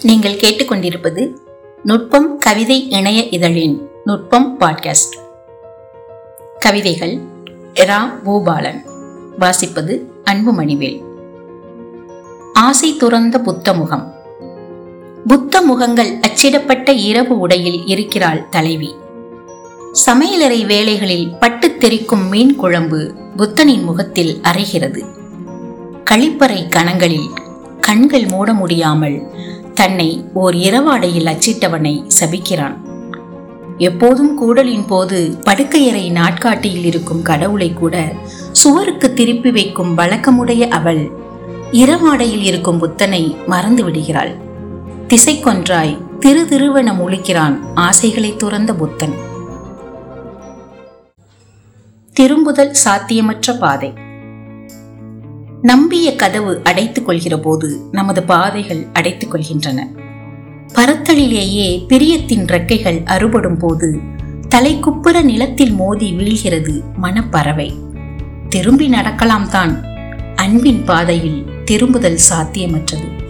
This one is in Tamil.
நீங்கள் கேட்டுக்கொண்டிருப்பது நுட்பம் கவிதை இணைய இதழின் நுட்பம் பாட்காஸ்ட் கவிதைகள் ரா பூபாலன் வாசிப்பது அன்புமணிவேல் ஆசை துறந்த புத்த முகம் புத்த முகங்கள் அச்சிடப்பட்ட இரவு உடையில் இருக்கிறாள் தலைவி சமையலறை வேலைகளில் பட்டு தெரிக்கும் மீன் குழம்பு புத்தனின் முகத்தில் அரைகிறது கழிப்பறை கணங்களில் கண்கள் மூட முடியாமல் தன்னை ஓர் இரவாடையில் அச்சிட்டவனை சபிக்கிறான் எப்போதும் கூடலின் போது படுக்கையறை நாட்காட்டியில் இருக்கும் கடவுளை கூட சுவருக்கு திருப்பி வைக்கும் வழக்கமுடைய அவள் இரவாடையில் இருக்கும் புத்தனை மறந்து விடுகிறாள் திசை கொன்றாய் திரு திருவென முழிக்கிறான் ஆசைகளை துறந்த புத்தன் திரும்புதல் சாத்தியமற்ற பாதை நம்பிய கதவு அடைத்துக் கொள்கிற போது நமது பாதைகள் அடைத்துக் கொள்கின்றன பரத்தலிலேயே பிரியத்தின் ரெக்கைகள் அறுபடும் போது தலைக்குப்புற நிலத்தில் மோதி வீழ்கிறது மனப்பறவை திரும்பி நடக்கலாம் தான் அன்பின் பாதையில் திரும்புதல் சாத்தியமற்றது